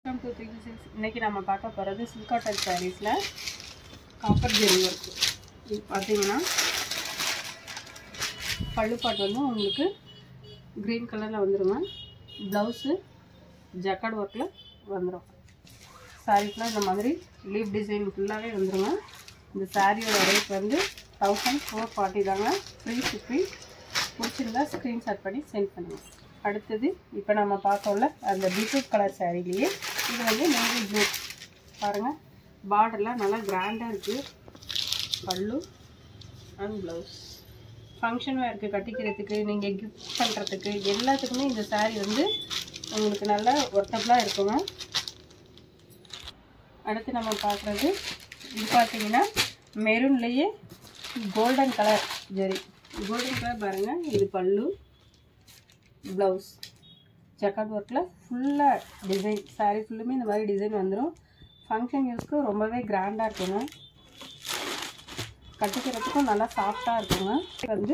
welcome to three six இன்னைக்கு நம்ம பார்க்க போகிறது சில்க் காட்டன் சாரீஸில் காப்பர் ஜெரி ஒர்க் இது பார்த்தீங்கன்னா பள்ளுப்பாட்டு வந்து உங்களுக்கு க்ரீன் கலரில் வந்துருங்க ப்ளவுஸு ஜக்கார்ட் ஒர்க்கில் வந்துடும் சாரீஸ்லாம் இந்த மாதிரி லீப் டிசைன் ஃபுல்லாகவே வந்துருங்க இந்த சாரியோட ரேட் வந்து தௌசண்ட் ஃபோர் ஃபார்ட்டி தாங்க ஃப்ரீ ஷிப்பிங் பிடிச்சிருந்தா ஸ்க்ரீன்ஷாட் பண்ணி சென்ட் பண்ணுங்கள் அடுத்தது இப்போ நம்ம பார்த்தோம்ல அந்த பீட்ரூட் கலர் சாரீலேயே இது வந்து நேவி ப்ளூ பாருங்கள் பார்டர்லாம் நல்லா கிராண்டாக இருக்குது பல்லு அண்ட் ப்ளவுஸ் ஃபங்க்ஷன் வேருக்கு கட்டிக்கிறதுக்கு நீங்கள் கிஃப்ட் பண்ணுறதுக்கு எல்லாத்துக்குமே இந்த saree வந்து உங்களுக்கு நல்லா ஒர்த்தபுளாக இருக்குங்க அடுத்து நம்ம பார்க்குறது இது பார்த்தீங்கன்னா மெரூன்லேயே golden colour zari golden colour பாருங்கள் இது பல்லு ப்ளவுஸ் ஜக்கார்ட் ஒர்க்கில் ஃபுல்லாக டிசைன் saree ஃபுல்லுமே இந்த மாதிரி டிசைன் வந்துடும் ஃபங்க்ஷன் யூஸ்க்கு ரொம்பவே கிராண்டாக இருக்குங்க கட்டிக்கிறதுக்கும் நல்லா சாஃப்டாக இருக்குங்க இது வந்து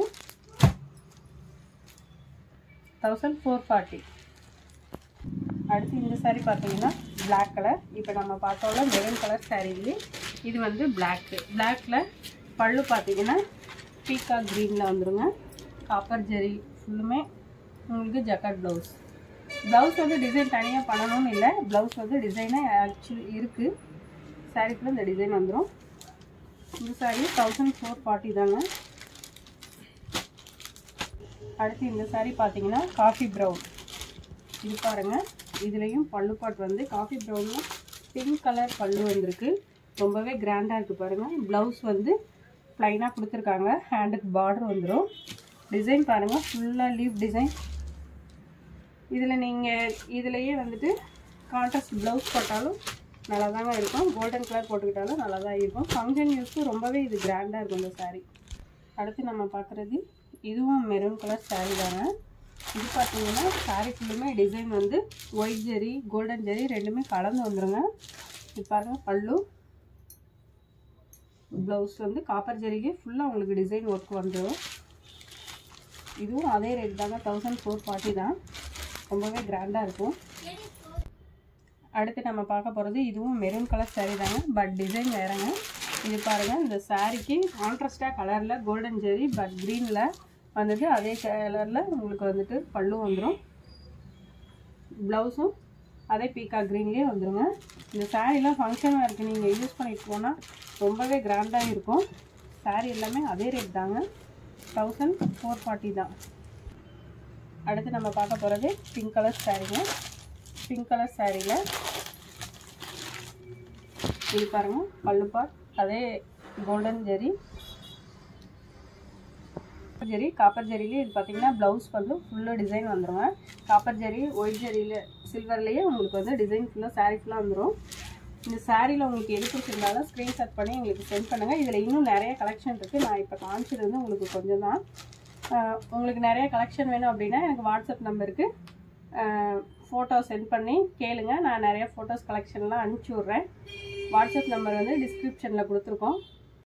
தௌசண்ட் ஃபோர் ஃபார்ட்டி அடுத்து இந்த saree பார்த்தீங்கன்னா Black கலர் இப்போ நம்ம பார்த்தோம்ல மெரூன் கலர் சாரீலேயே இது வந்து பிளாக்கு பிளாக்கில் பல்லு பார்த்தீங்கன்னா பீக்கா க்ரீனில் வந்துருங்க காப்பர் ஜெரி ஃபுல்லுமே உங்களுக்கு ஜக்கார்ட் ப்ளவுஸ் ப்ளவுஸ் வந்து டிசைன் தனியாக பண்ணணும்னு இல்லை ப்ளவுஸ் வந்து டிசைனே ஆக்சுவலி இருக்குது சாரீக்குள்ள இந்த டிசைன் வந்துடும் இந்த சாரீ தௌசண்ட் ஃபோர் ஃபார்ட்டி தாங்க அடுத்து இந்த சாரீ பார்த்தீங்கன்னா காஃபி ப்ரௌன் இது பாருங்கள் இதுலேயும் பல்லு பாட் வந்து காஃபி ப்ரௌனில் பிங்க் கலர் பல்லு வந்திருக்கு ரொம்பவே கிராண்டாக இருக்குது பாருங்கள் ப்ளவுஸ் வந்து ப்ளைனாக கொடுத்துருக்காங்க ஹேண்டுக்கு பார்டர் வந்துடும் டிசைன் பாருங்கள் ஃபுல்லாக லீவ் டிசைன் இதில் நீங்கள் இதுலேயே வந்துட்டு கான்ட்ராஸ்ட் ப்ளவுஸ் போட்டாலும் நல்லா தாங்க இருக்கும் கோல்டன் கலர் போட்டுக்கிட்டாலும் நல்லா தான் இருக்கும் ஃபங்க்ஷன் யூஸ்க்கு ரொம்பவே இது கிராண்டாக இருக்கும் இந்த saree அடுத்து நம்ம பார்க்குறது இதுவும் மெரூன் கலர் saree தாங்க இது பார்த்தீங்கன்னா saree ஃபுல்லுமே டிசைன் வந்து ஒயிட் ஜெரி கோல்டன் ஜெரி ரெண்டுமே கலந்து வந்துருங்க இது பாருங்கள் பல்லு ப்ளவுஸ் வந்து காப்பர் ஜெரிக்கு ஃபுல்லாக உங்களுக்கு டிசைன் ஒர்க் வந்துடும் இதுவும் அதே ரேட் தாங்க தௌசண்ட் ஃபோர் ஃபார்ட்டி தான் ரொம்பவே கிராண்டாக இருக்கும் அடுத்து நம்ம பார்க்க போகிறது இதுவும் மெரூன் கலர் saree தாங்க பட் டிசைன் வேறங்க இது பாருங்கள் இந்த சாரீக்கு கான்ட்ராஸ்டாக கலரில் கோல்டன் ஜெரி பட் க்ரீனில் வந்துட்டு அதே கலரில் உங்களுக்கு வந்துட்டு பல்லு வந்துடும் ப்ளவுஸும் அதே பீக்கா க்ரீன்லேயே வந்துருங்க இந்த சாரீலாம் ஃபங்க்ஷன் வேருக்கு நீங்கள் யூஸ் பண்ணிட்டு போனால் ரொம்பவே கிராண்டாக இருக்கும் saree எல்லாமே அதே ரேட் தாங்க தௌசண்ட் ஃபோர் ஃபார்ட்டி தான் அடுத்து நம்ம பார்க்க போகிறது பிங்க் கலர் சாரீங்க பிங்க் கலர் சாரியில் இது பாருங்க பல்லு பாட் அதே கோல்டன் ஜெரி ஜெரி காப்பர் ஜெரிலே இது பார்த்தீங்கன்னா ப்ளவுஸ் வந்து ஃபுல்லாக டிசைன் வந்துருங்க காப்பர் ஜெரி ஒயிட் ஜெரியில் சில்வர்லேயே உங்களுக்கு வந்து டிசைன் ஃபுல்லாக saree ஃபுல்லாக வந்துடும் இந்த சாரியில் உங்களுக்கு எது பிடிச்சிருந்தாலும் ஸ்க்ரீன்ஷாட் பண்ணி எங்களுக்கு சென்ட் பண்ணுங்கள் இதில் இன்னும் நிறைய கலெக்ஷன் இருக்குது நான் இப்போ காமிச்சது வந்து உங்களுக்கு கொஞ்சம் தான் ஆஹ் உங்களுக்கு நிறைய கலெக்ஷன் வேணும் அப்படின்னா எனக்கு வாட்ஸ்அப் நம்பருக்கு ஃபோட்டோ சென்ட் பண்ணி கேளுங்க நான் நிறைய ஃபோட்டோஸ் கலெக்ஷன்லாம் அனுப்பிச்சி விட்றேன் வாட்ஸ்அப் நம்பர் வந்து டிஸ்கிரிப்ஷனில் கொடுத்துருக்கோம்